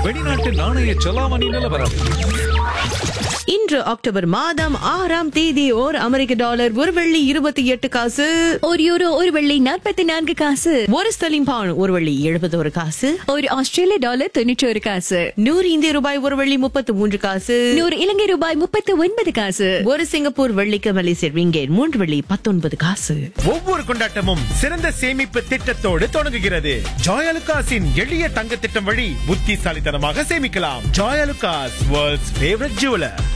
வெளிநாட்டு நாணய செலாவணி நிலவரம் இன்று அக்டோபர் மாதம் ஆறாம் தேதி ஓர் அமெரிக்க டாலர் ஒரு வெள்ளி இருபத்தி எட்டு காசு ஒரு யூரோ ஒரு வெள்ளி நாற்பத்தி நான்கு காசு ஒரு ஸ்டலிங் பவுன் ஒரு வெள்ளி எழுபது ஒரு காசு ஒரு ஆஸ்திரேலிய டாலர் தொண்ணூற்றி ஒரு காசு நூறு இந்திய ரூபாய் ஒரு வெள்ளி முப்பத்து மூன்று காசு நூறு இலங்கை ரூபாய் முப்பத்தி ஒன்பது காசு ஒரு சிங்கப்பூர் வெள்ளிக்கு மலேசிய ரிங்கேட் மூன்று வெள்ளி பத்தொன்பது காசு ஒவ்வொரு கொண்டாட்டமும் சிறந்த சேமிப்பு திட்டத்தோடு தொடங்குகிறது ஜாயலுகாஸின் எளிய தங்க திட்டம் வழி புத்திசாலித்தனமாக சேமிக்கலாம் ஜாயலுகாஸ் வேர்ல்ட்ஸ் ஃபேவரட் ஜுவலர்